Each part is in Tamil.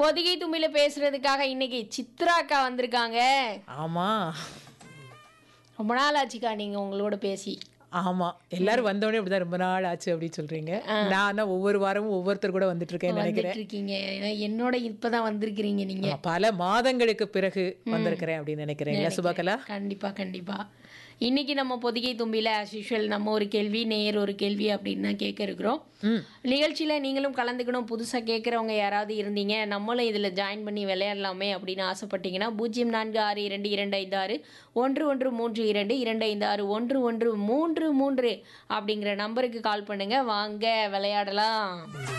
பொதிகை தும்பில பேசுறதுக்காக இன்னைக்கு சித்ரா அக்கா வந்திருக்காங்க ஆமா ரொம்ப நாள் ஆச்சுக்கா நீங்க உங்களோட பேசி ஆமா எல்லாரும் வந்தோடனே இப்படிதான் ரொம்ப நாள் ஆச்சு அப்படின்னு சொல்றீங்க நான் ஆனா ஒவ்வொரு வாரமும் ஒவ்வொருத்தர் கூட வந்துட்டு இருக்கேன்னு நினைக்கிறேன் வந்துட்டு இருக்கீங்க ஏன்னா என்னோட இப்பதான் வந்திருக்கிறீங்க நீங்க ஆமா, பல மாதங்களுக்கு பிறகு வந்திருக்கிறேன் அப்படின்னு நினைக்கிறேன் இல்ல சுபாகலா கண்டிப்பா கண்டிப்பா இன்னைக்கு நம்ம பொதிகை தும்பில as usual நம்ம ஒரு கேள்வி நேர் ஒரு கேள்வி அப்படின்னு தான் கேட்க இருக்கிறோம் ம் நிகழ்ச்சியில நீங்களும் கலந்துக்கணும் புதுசா கேட்குறவங்க யாராவது இருந்தீங்க நம்மளும் இதுல ஜாயின் பண்ணி விளையாடலாமே அப்படின்னு ஆசைப்பட்டீங்கன்னா பூஜ்ஜியம் நான்கு ஆறு இரண்டு இரண்டு ஐந்து ஆறு ஒன்று ஒன்று மூன்று இரண்டு இரண்டு ஐந்து ஆறு ஒன்று ஒன்று மூன்று மூன்று அப்படிங்கிற நம்பருக்கு கால் பண்ணுங்க வாங்க விளையாடலாம்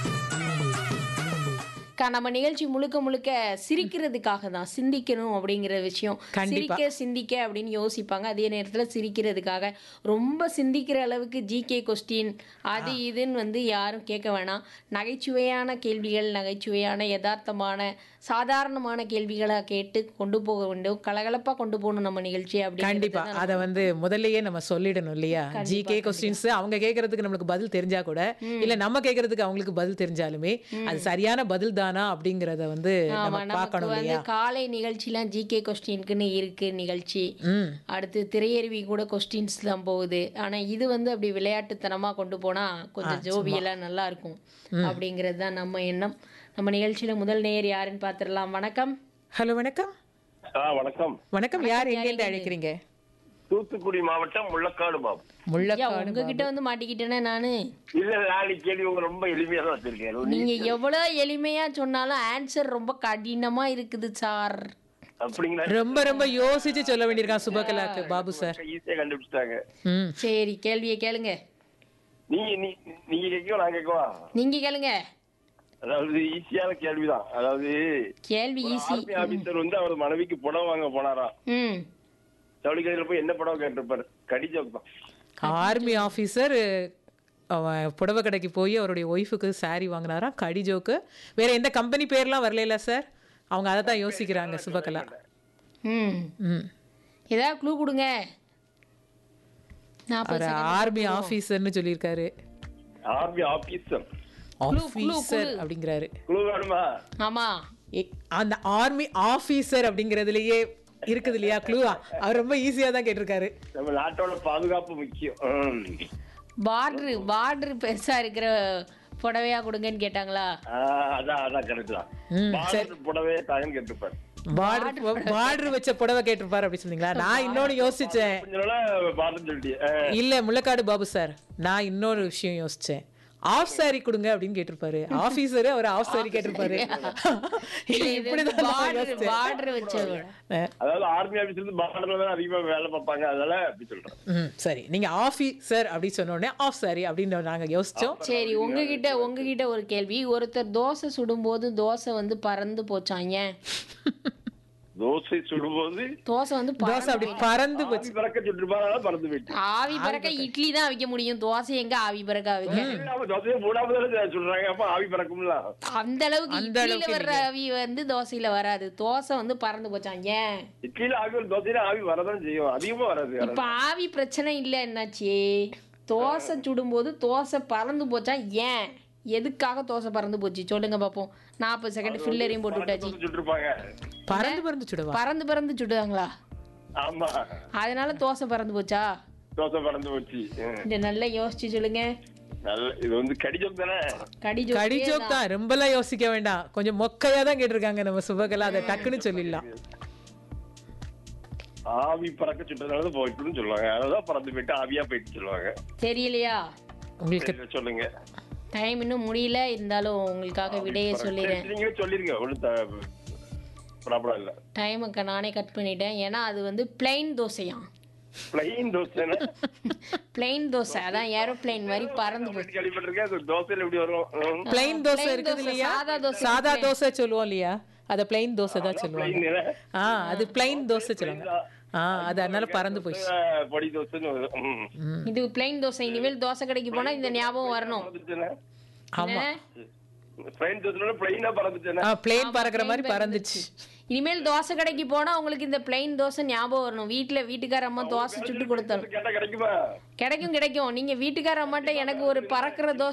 அக்கா, நம்ம நிகழ்ச்சி முழுக்க முழுக்க சிரிக்கிறதுக்காக தான் சிந்திக்கணும் அப்படிங்கிற விஷயம் கண்டிப்பா. சிரிக்க சிந்திக்க அப்படின்னு யோசிப்பாங்க அதே நேரத்தில் சிரிக்கிறதுக்காக ரொம்ப சிந்திக்கிற அளவுக்கு ஜிகே கொஸ்டின் அது இதுன்னு வந்து யாரும் கேட்க வேணாம் நகைச்சுவையான கேள்விகள் நகைச்சுவையான யதார்த்தமான சாதாரணமான கேள்விகளை கேட்டு கொண்டு போக வேண்டும் கலகலப்பாக கொண்டு போகணும் நம்ம நிகழ்ச்சி அப்படி கண்டிப்பா அத வந்து முதல்லயே நம்ம சொல்லிடணும் இல்லையா ஜிகே கொஸ்டின்ஸ் அவங்க கேக்குறதுக்கு நம்மளுக்கு பதில் தெரிஞ்சா கூட இல்ல நம்ம கேக்குறதுக்கு அவங்களுக்கு பதில் தெரிஞ்சாலுமே அது சரியான பதில் தானா அப்படிங்கறத வந்து ஆமா நம்ம நமக்கு பார்க்கணும் வந்து இல்லையா காலை நிகழ்ச்சிலாம் ஜிகே கொஸ்டினுக்குன்னு இருக்கு நிகழ்ச்சி ம் அடுத்து திரையருவி கூட கொஸ்டின்ஸ் தான் போகுது ஆனா இது வந்து அப்படி விளையாட்டுத்தனமா கொண்டு போனா கொஞ்சம் ஜோவியெல்லாம் நல்லா இருக்கும் அப்படிங்கிறது தான் நம்ம எண்ணம் நம்ம நிகழ்ச்சியில முதல் நேயர் யாருன்னு பார்த்துடலாம் வணக்கம் ஹலோ வணக்கம் ஆ வணக்கம் வணக்கம் யார் எங்கேருந்து அழைக்கிறீங்க தூத்துக்குடி மாவட்டம் முள்ளக்காடு மாவட்டம் ஐயா முள்ளக்காடு உங்ககிட்ட வந்து மாட்டிக்கிட்டேனே நானு இல்ல நாளைக்கு கேள்வி உங்க ரொம்ப எளிமையா தான் வச்சிருக்கேன் நீங்க எவ்வளவு எளிமையா சொன்னாலும் ஆன்சர் ரொம்ப கடினமா இருக்குது சார் அப்படிங்களா ரொம்ப ரொம்ப யோசிச்சு சொல்ல வேண்டியிருக்கான் சுபகலாக்கு பாபு சார் ஈஸியா கண்டுபிடிச்சிட்டாங்க ம் சரி கேள்வியை கேளுங்க நீங்க நீ- நீங்க கேட்கவா நான் கேட்கவா நீங்க கேளுங்க அதாவது ஈஸியான கேள்விதான் அதாவது கேள்வி ஈஸி ஆர்மி ஆபீசர் வந்து அவர் மனைவிக்கு புடவை வாங்க போனாராம் ம் ஜவுளி கடையில போய் என்ன புடவை கேட்டிருப்பாரு கடிஜோக் தான் ஆர்மி ஆஃபீஸர் அவன் புடவை கடைக்கு போய் அவருடைய ஒய்ஃபுக்கு saree வாங்கினாராம் கடி ஜோக்கு வேற எந்த கம்பெனி பேர்லாம் வரல சார் அவங்க அதை தான் யோசிக்கிறாங்க சுபகலா ம் ம் ஏதாவது க்ளூ கொடுங்க அவர் நாற்பது ஆர்மி ஆஃபீஸர்னு சொல்லியிருக்காரு ஆர்மி ஆபீசர் ஆஃபீஸர் அப்படிங்கிறாரு குழு வேணுமா ஆமா ஏ, அந்த ஆர்மி ஆஃபீஸர் அப்படிங்கிறதுலயே இருக்குது இல்லையா க்ளூவா அவர் ரொம்ப ஈஸியா தான் கேட்டிருக்காரு நம்ம நாட்டோட பாதுகாப்பு முக்கியம் ம். பார்டரு பார்டரு பெருசா இருக்கிற புடவையா கொடுங்கன்னு கேட்டாங்களா ஆ, அதான் அதான் கரெக்ட் தான் ம், பாரத் புடவை தாங்கன்னு கேட்டிருப்பாரு பார்டர் பார்டர் வச்ச புடவை கேட்டிருப்பாரு அப்படி சொன்னீங்களா நான் இன்னொன்னு யோசிச்சேன் கொஞ்ச நாளா பாரத் சொல்லிட்டேன் இல்ல முள்ளக்காடு பாபு சார் நான் இன்னொரு விஷயம் யோசிச்சேன் ஆஃப் சாரி கொடுங்க அப்படின்னு கேட்டிருப்பாரு ஆபீசரு அவர் ஆஃப் சாரி கேட்டிருப்பாரு இப்படிதான் நான் பார்டர் யோசிச்சேன். பார்டர் வச்ச அஹ், அதாவது ஆர்மி ஆபீஸ்ல இருந்து பார்டர்ல தான் அதிகமா வேலை பார்ப்பாங்க அதனால அப்படி சொல்றேன் ம், சரி நீங்க ஆஃபீஸர் அப்படி சொன்ன உடனே ஆஃப் சாரி அப்படின்னு நாங்க யோசிச்சோம் சரி உங்ககிட்ட உங்ககிட்ட ஒரு கேள்வி ஒருத்தர் தோசை சுடும்போது தோசை வந்து பறந்து போச்சாங்க தோசை சுடும்போது தோசை வந்து பற- தோசை அப்படி பறந்து போச்சு ஆவி பறக்க சுட்டுருப்பாங்க பறந்து போயிட்டு ஆவி பறக்க இட்லி தான் வைக்க முடியும் தோசை எங்க ஆவி பறக்க வைக்க ஆமா, தோசையை மூணாவது சொல்றாங்க அப்ப ஆவி பறக்கும்ல அந்த அளவுக்கு அந்த இட்லியில அளவுக்கு வர்ற ஆவி வந்து தோசையில வராது தோசை வந்து பறந்து போச்சாங்க இட்லியில ஆவி ஒரு தோசையில ஆவி வரதான் செய்யும் அதிகமா வராது இப்ப ஆவி பிரச்சனை இல்ல என்னாச்சு தோசை சுடும்போது தோசை பறந்து போச்சா ஏன் எதுக்காக தோசை பறந்து போச்சு சொல்லுங்க பாப்போம் நாற்பது செகண்ட் ஃபில்லரையும் போட்டு விட்டாச்சு தோசை சுட்டுருப்பாங்க பறந்து பறந்து சுடுவா பறந்து பறந்து சுடுதாங்களா ஆமா அதனால தோசை பறந்து போச்சா தோசை பறந்து போச்சு ம். இந்த நல்லா யோசிச்சு சொல்லுங்க நல்ல இது வந்து கடிஜம் தானே கடி கடி ஜோக் தான் ரொம்பலாம் யோசிக்க வேண்டாம் கொஞ்சம் மொக்கையா தான் கேட்டிருக்காங்க நம்ம சுபகலா அதை டக்குன்னு சொல்லிடலாம் ஆவி பறக்க சுட்டதுனால போயிட்டுன்னு சொல்லுவாங்க அதான் பறந்து போயிட்டு ஆவியா போயிட்டு சொல்லுவாங்க தெரியலையா உங்களுக்கு சரி, சொல்லுங்க டைம் இன்னும் முடியல இருந்தாலும் உங்களுக்காக விடையை சொல்லிடுறேன் சரி, நீங்களே சொல்லிருங்க ஒன்றும் ப்ராப்ளம் இல்ல டைமுக்கு நானே கட் பண்ணிட்டேன் ஏன்னா அது வந்து பிளைன் தோசையா பிளைன் தோசை பிளைன் தோசை அதான் ஏரோப்ளைன் மாதிரி பறந்து போச்சு கேள்விப்பட்டிருக்கேன் அது தோசையில எப்படி வரும் ம். பிளைன் தோசை plain இருக்குது தோசை, இல்லையா சாதா தோசை சாதா தோசை சொல்லுவோம் இல்லையா அத பிளைன் தோசை தான் சொல்லுவாங்க plain இல்ல. ஆ அது பிளைன் தோசை சொல்லுவாங்க ஆ அது அதனால பறந்து போயிடுச்சு அஹ், பொடி தோசைன்னு வரும் ம். ம். இது பிளைன் தோசை இனிமேல் தோசை கடைக்கு போனா இந்த ஞாபகம் வரணும் பறந்துச்சுன்னா? ஆமா பிளைன் தோசைனால பிளைனா பறந்துச்சுன்னா ஆ பிளேன் பறக்குற மாதிரி பறந்துச்சு இனிமேல் தோசை கடைக்கு போனா உங்களுக்கு இந்த பிளைன் தோசை ஞாபகம் வரணும் வீட்டுல வீட்டுக்கார அம்மா தோசை சுட்டு கொடுத்தாலும் கேட்டா கிடைக்குமா கிடைக்கும் கிடைக்கும் நீங்க வீட்டுக்கார அம்மாட்ட எனக்கு ஒரு பறக்கிற தோசை